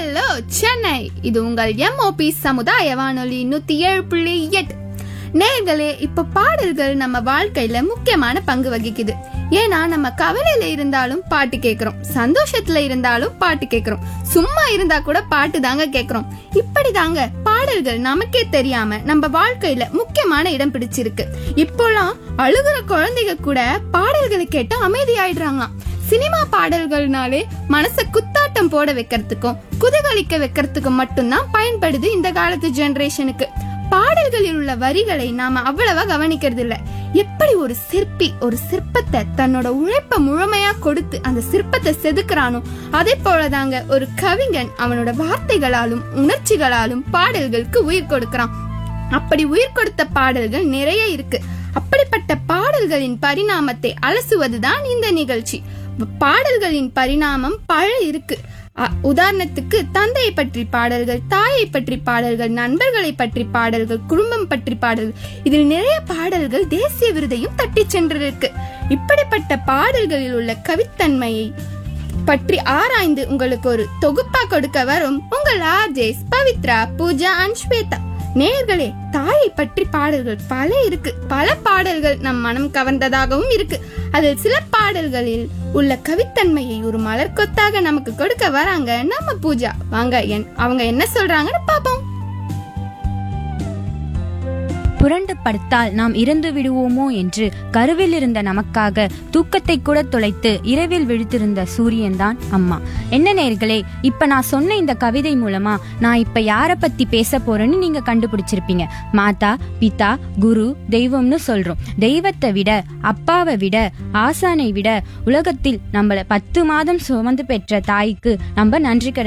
hello Chennai இது உங்கள் MOP சமுதாய வானொலி நூத்தி ஏழு புள்ளி எட்டு நேர்களே இப்ப பாடல்கள் நம்ம வாழ்க்கையில முக்கியமான பங்கு வகிக்குது ஏன்னா நம்ம கவலையில இருந்தாலும் பாட்டு கேக்குறோம் சந்தோஷத்துல இருந்தாலும் பாட்டு கேக்குறோம் சும்மா இருந்தா கூட பாட்டு தாங்க கேக்குறோம் இப்படி தாங்க பாடல்கள் நமக்கே தெரியாம நம்ம வாழ்க்கையில முக்கியமான இடம் பிடிச்சிருக்கு இப்போலாம் அழுகுற குழந்தைங்க கூட பாடல்களை கேட்டு அமைதியாயிடுறாங்களாம் சினிமா பாடல்கள்னாலே மனச குத்தாட்டம் போட வைக்கிறதுக்கும் குதூகலிக்க வைக்கிறதுக்கும் மட்டும்தான் பயன்படுது இந்த காலத்து ஜெனரேஷனுக்கு பாடல்களில் உள்ள வரிகளை நாம அவ்வளவா கவனிக்கிறது இல்ல எப்படி ஒரு சிற்பி ஒரு சிற்பத்தை தன்னோட உழைப்ப முழுமையா கொடுத்து அந்த சிற்பத்தை செதுக்குறானோ அதே போலதாங்க ஒரு கவிஞன் அவனோட வார்த்தைகளாலும் உணர்ச்சிகளாலும் பாடல்களுக்கு உயிர் கொடுக்கறான் அப்படி உயிர் கொடுத்த பாடல்கள் நிறைய இருக்கு அப்படிப்பட்ட பாடல்களின் பரிணாமத்தை அலசுவதுதான் இந்த நிகழ்ச்சி பாடல்களின் பரிணாமம் பல இருக்கு அ- உதாரணத்துக்கு தந்தையை பற்றி பாடல்கள் தாயை பற்றி பாடல்கள் நண்பர்களை பற்றி பாடல்கள் குடும்பம் பற்றி பாடல்கள் இதில் நிறைய பாடல்கள் தேசிய விருதையும் தட்டி சென்றிருக்கு இப்படிப்பட்ட பாடல்களில் உள்ள கவித்தன்மையை பற்றி ஆராய்ந்து உங்களுக்கு ஒரு தொகுப்பா கொடுக்க வரும் உங்கள் ஆர்ஜேஸ் பவித்ரா பூஜா அண்ட் ஸ்வேதா நேர்களே தாயை பற்றி பாடல்கள் பல இருக்கு பல பாடல்கள் நம் மனம் கவர்ந்ததாகவும் இருக்கு அதில் சில பாடல்களில் உள்ள கவித்தன்மையை ஒரு மலர் கொத்தாக நமக்கு கொடுக்க வராங்க நம்ம பூஜா வாங்க என்- அவங்க என்ன சொல்றாங்கன்னு பாப்போம் புரண்டு படுத்தால் நாம் இறந்து விடுவோமோ என்று கருவில் இருந்த நமக்காக தூக்கத்தை கூட தொலைத்து இரவில் விழித்திருந்த சூரியன்தான் அம்மா என்ன நேர்களே இப்ப நான் சொன்ன இந்த கவிதை மூலமா நான் இப்ப யார பத்தி பேச போறேன்னு நீங்க கண்டுபிடிச்சிருப்பீங்க மாதா பிதா குரு தெய்வம்னு சொல்றோம் தெய்வத்தை விட அப்பாவை விட ஆசானை விட உலகத்தில் நம்மள பத்து மாதம் சுமந்து பெற்ற தாய்க்கு நம்ம நன்றி கடன்